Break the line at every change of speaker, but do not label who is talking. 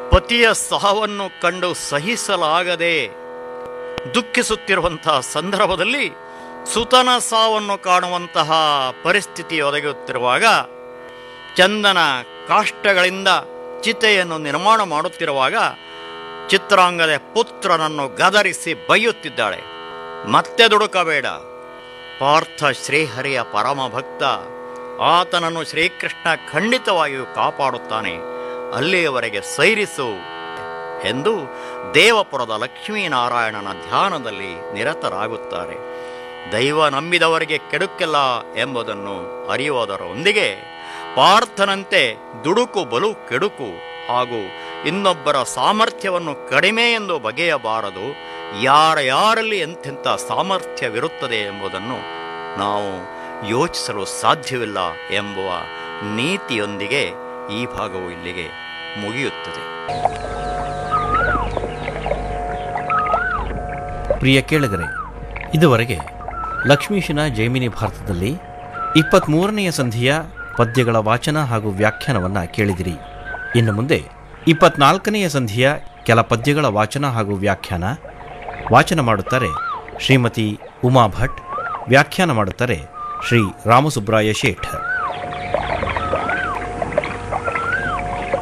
ಪತಿಯ ಸಾವನ್ನು ಕಂಡು ಸಹಿಸಲಾಗದೆ ದುಃಖಿಸುತ್ತಿರುವಂತಹ ಸಂದರ್ಭದಲ್ಲಿ ಸುತನ ಸಾವನ್ನು ಕಾಣುವಂತಹ ಪರಿಸ್ಥಿತಿ ಒದಗುತ್ತಿರುವಾಗ ಚಂದನ ಕಾಷ್ಟಗಳಿಂದ ಚಿತೆಯನ್ನು ನಿರ್ಮಾಣ ಮಾಡುತ್ತಿರುವಾಗ ಚಿತ್ರಾಂಗದ ಪುತ್ರನನ್ನು ಗದರಿಸಿ ಬೈಯುತ್ತಿದ್ದಾಳೆ ಮತ್ತೆ ದುಡುಕಬೇಡ ಪಾರ್ಥ ಶ್ರೀಹರಿಯ ಪರಮ ಭಕ್ತ ಆತನನ್ನು ಶ್ರೀಕೃಷ್ಣ ಖಂಡಿತವಾಗಿಯೂ ಕಾಪಾಡುತ್ತಾನೆ ಅಲ್ಲಿಯವರೆಗೆ ಸೈರಿಸು ಎಂದು ದೇವಪುರದ ಲಕ್ಷ್ಮೀನಾರಾಯಣನ ಧ್ಯಾನದಲ್ಲಿ ನಿರತರಾಗುತ್ತಾರೆ ದೈವ ನಂಬಿದವರಿಗೆ ಕೆಡುಕಿಲ್ಲ ಎಂಬುದನ್ನು ಅರಿಯುವುದರೊಂದಿಗೆ ಪಾರ್ಥನಂತೆ ದುಡುಕು ಬಲು ಕೆಡುಕು ಹಾಗೂ ಇನ್ನೊಬ್ಬರ ಸಾಮರ್ಥ್ಯವನ್ನು ಕಡಿಮೆ ಎಂದು ಬಗೆಯಬಾರದು ಯಾರ ಯಾರಲ್ಲಿ ಎಂತೆಂಥ ಸಾಮರ್ಥ್ಯವಿರುತ್ತದೆ ಎಂಬುದನ್ನು ನಾವು ಯೋಚಿಸಲು ಸಾಧ್ಯವಿಲ್ಲ ಎಂಬುವ ನೀತಿಯೊಂದಿಗೆ ಈ ಭಾಗವು ಇಲ್ಲಿಗೆ ಮುಗಿಯುತ್ತದೆ
ಪ್ರಿಯ ಕೇಳಗರೆ ಇದುವರೆಗೆ ಲಕ್ಷ್ಮೀಶನ ಜೈಮಿನಿ ಭಾರತದಲ್ಲಿ ಇಪ್ಪತ್ತ್ಮೂರನೆಯ ಸಂಧಿಯ ಪದ್ಯಗಳ ವಾಚನ ಹಾಗೂ ವ್ಯಾಖ್ಯಾನವನ್ನು ಕೇಳಿದಿರಿ ಇನ್ನು ಮುಂದೆ ಇಪ್ಪತ್ನಾಲ್ಕನೆಯ ಸಂಧಿಯ ಕೆಲ ಪದ್ಯಗಳ ವಾಚನ ಹಾಗೂ ವ್ಯಾಖ್ಯಾನ ವಾಚನ ಮಾಡುತ್ತಾರೆ ಶ್ರೀಮತಿ ಉಮಾ ಭಟ್ ವ್ಯಾಖ್ಯಾನ ಮಾಡುತ್ತಾರೆ ಶ್ರೀ ರಾಮಸುಬ್ರಾಯ ಶೇಠ್